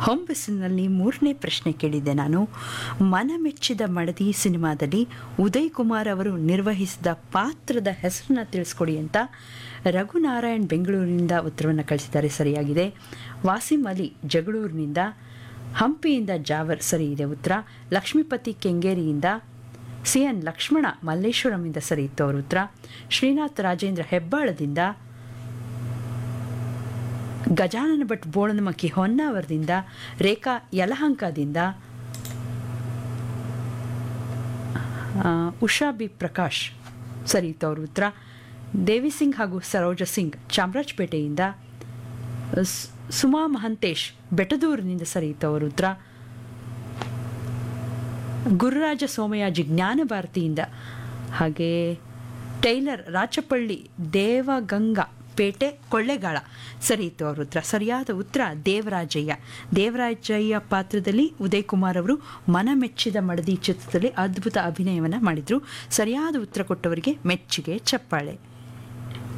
ಹೊಂಬಸಿನಲ್ಲಿ ಮೂರನೇ ಪ್ರಶ್ನೆ ಕೇಳಿದ್ದೆ ನಾನು ಮನಮೆಚ್ಚಿದ ಮಡದಿ ಸಿನಿಮಾದಲ್ಲಿ ಉದಯ್ ಕುಮಾರ್ ಅವರು ನಿರ್ವಹಿಸಿದ ಪಾತ್ರದ ಹೆಸರನ್ನ ತಿಳಿಸ್ಕೊಡಿ ಅಂತ ರಘುನಾರಾಯಣ್ ಬೆಂಗಳೂರಿನಿಂದ ಉತ್ತರವನ್ನು ಕಳಿಸಿದ್ದಾರೆ ಸರಿಯಾಗಿದೆ ವಾಸಿಂ ಅಲಿ ಜಗಳೂರಿನಿಂದ ಹಂಪಿಯಿಂದ ಜಾವರ್ ಸರಿ ಇದೆ ಉತ್ತರ ಲಕ್ಷ್ಮೀಪತಿ ಕೆಂಗೇರಿಯಿಂದ ಸಿ ಎನ್ ಲಕ್ಷ್ಮಣ ಮಲ್ಲೇಶ್ವರಂಯಿಂದ ಸರಿ ಇತ್ತು ಅವರ ಉತ್ತರ ಶ್ರೀನಾಥ್ ರಾಜೇಂದ್ರ ಹೆಬ್ಬಾಳದಿಂದ ಗಜಾನನ ಭಟ್ ಬೋಳನಮಕ್ಕಿ ಹೊನ್ನಾವರದಿಂದ ರೇಖಾ ಯಲಹಂಕದಿಂದ ಆ, ಉಷಾ ಬಿ ಪ್ರಕಾಶ್ ಸರಿ ಇತ್ತು ಅವ್ರ ಉತ್ತರ ದೇವಿ ಸಿಂಗ್ ಹಾಗೂ ಸರೋಜ ಸಿಂಗ್ ಚಾಮರಾಜಪೇಟೆಯಿಂದ ಸ್- ಸುಮಾ ಮಹಂತೇಶ್ ಬೆಟದೂರಿನಿಂದ ಸರಿ ಇತ್ತು ಅವ್ರ ಉತ್ತರ ಗುರುರಾಜ ಸೋಮಯಾಜಿ ಜ್ಞಾನ ಭಾರತಿಯಿಂದ ಹಾಗೆ ಟೈಲರ್ ರಾಚಪಳ್ಳಿ ದೇವಗಂಗಾ ಪೇಟೆ ಕೊಳ್ಳೆಗಾಳ ಸರಿ ಇತ್ತು ಅವ್ರ ಉತ್ತರ ಸರಿಯಾದ ಉತ್ತರ ದೇವರಾಜಯ್ಯ ದೇವರಾಜಯ್ಯ ಪಾತ್ರದಲ್ಲಿ ಉದಯ್ ಕುಮಾರ್ ಅವರು ಮನಮೆಚ್ಚಿದ ಮಡದಿ ಚಿತ್ರದಲ್ಲಿ ಅದ್ಭುತ ಅಭಿನಯವನ್ನು ಮಾಡಿದರು ಸರಿಯಾದ ಉತ್ತರ ಕೊಟ್ಟವರಿಗೆ ಮೆಚ್ಚುಗೆ ಚಪ್ಪಾಳೆ